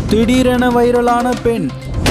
திடீரென வைரலான பெண்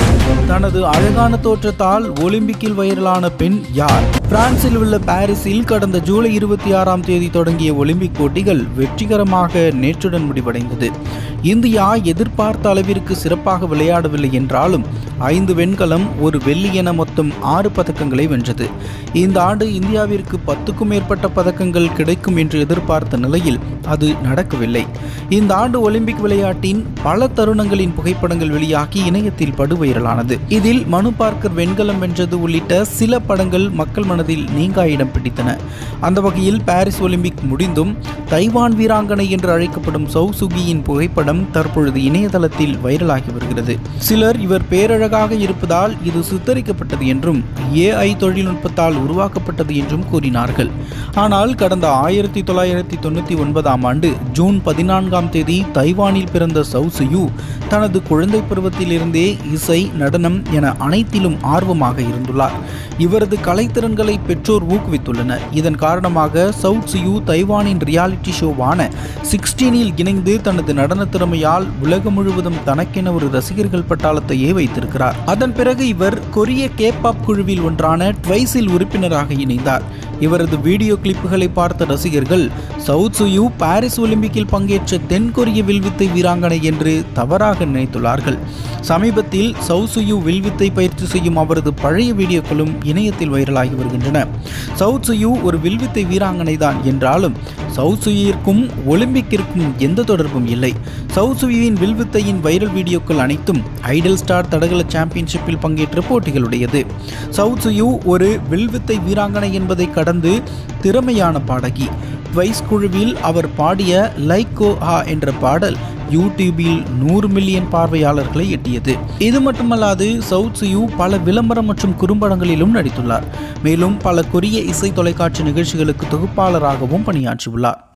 தனது அழகான தோற்றத்தால் ஒலிம்பிக்கில் வைரலான பெண் யார் பிரான்சில் உள்ள பாரிஸில் கடந்த ஜூலை இருபத்தி ஆறாம் தேதி தொடங்கிய ஒலிம்பிக் போட்டிகள் வெற்றிகரமாக நேற்றுடன் முடிவடைந்தது இந்தியா எதிர்பார்த்த அளவிற்கு சிறப்பாக விளையாடவில்லை என்றாலும் ஐந்து வெண்கலம் ஒரு வெள்ளி என மொத்தம் ஆறு பதக்கங்களை வென்றது இந்த ஆண்டு இந்தியாவிற்கு பத்துக்கும் மேற்பட்ட பதக்கங்கள் கிடைக்கும் என்று எதிர்பார்த்த நிலையில் அது நடக்கவில்லை இந்த ஆண்டு ஒலிம்பிக் விளையாட்டின் பல தருணங்களின் புகைப்படங்கள் வெளியாகி இணையத்தில் படுவைரலானது இதில் மனு பார்க்கர் வெண்கலம் வென்றது உள்ளிட்ட சில படங்கள் மக்கள் மனதில் நீங்கா இடம் பிடித்தன அந்த வகையில் பாரிஸ் ஒலிம்பிக் முடிந்தும் தைவான் வீராங்கனை என்று அழைக்கப்படும் சௌ சுகியின் புகைப்படம் தற்பொழுது இணையதளத்தில் வைரலாகி வருகிறது சிலர் இவர் பேரழகாக இருப்பதால் இது சித்தரிக்கப்பட்டது என்றும் ஏஐ தொழில்நுட்பத்தால் உருவாக்கப்பட்டது என்றும் கூறினார்கள் ஆனால் கடந்த ஆயிரத்தி தொள்ளாயிரத்தி தொண்ணூற்றி ஒன்பதாம் ஆண்டு ஜூன் பதினான்காம் தேதி தைவானில் பிறந்த சௌசியு தனது குழந்தை பருவத்திலிருந்தே இசை நடனம் என அனைத்திலும் ஆர்வமாக இருந்துள்ளார் இவரது கலைத்திறன்களை பெற்றோர் ஊக்குவித்துள்ளனர் இதன் காரணமாக சவுத் சியூ தைவானின் ரியாலிட்டி ஷோவான சிக்ஸ்டீனில் இணைந்து தனது நடன திறமையால் உலகம் முழுவதும் தனக்கென ஒரு ரசிகர்கள் பட்டாளத்தையே வைத்திருக்கிறார் அதன் பிறகு இவர் கொரிய கேபாப் குழுவில் ஒன்றான ட்வைஸில் உறுப்பினராக இணைந்தார் இவரது வீடியோ கிளிப்புகளை பார்த்த ரசிகர்கள் சவுத் சுயூ பாரிஸ் ஒலிம்பிக்கில் பங்கேற்ற தென்கொரிய வில்வித்தை வீராங்கனை என்று தவறாக நினைத்துள்ளார்கள் சமீபத்தில் சவுசுயு வில்வித்தை பயிற்சி செய்யும் அவரது பழைய வீடியோக்களும் இணையத்தில் வைரலாகி வருகின்றன சவுத் சுயூ ஒரு வில்வித்தை வீராங்கனை தான் என்றாலும் சவுத் சுயிற்கும் ஒலிம்பிக்கிற்கும் எந்த தொடர்பும் இல்லை சவுத் சுயுவின் வில்வித்தையின் வைரல் வீடியோக்கள் அனைத்தும் ஐடல் ஸ்டார் தடகள சாம்பியன்ஷிப்பில் பங்கேற்ற போட்டிகளுடையது சவுத் சுயூ ஒரு வில்வித்தை வீராங்கனை என்பதை கடந்து திறமையான பாடகி ட்வைஸ் குழுவில் அவர் பாடிய லைக்கோ ஹா என்ற பாடல் யூடியூபில் நூறு மில்லியன் பார்வையாளர்களை எட்டியது இது மட்டுமல்லாது சவுத் சியூ பல விளம்பரம் மற்றும் குறும்படங்களிலும் நடித்துள்ளார் மேலும் பல கொரிய இசை தொலைக்காட்சி நிகழ்ச்சிகளுக்கு தொகுப்பாளராகவும் பணியாற்றியுள்ளார்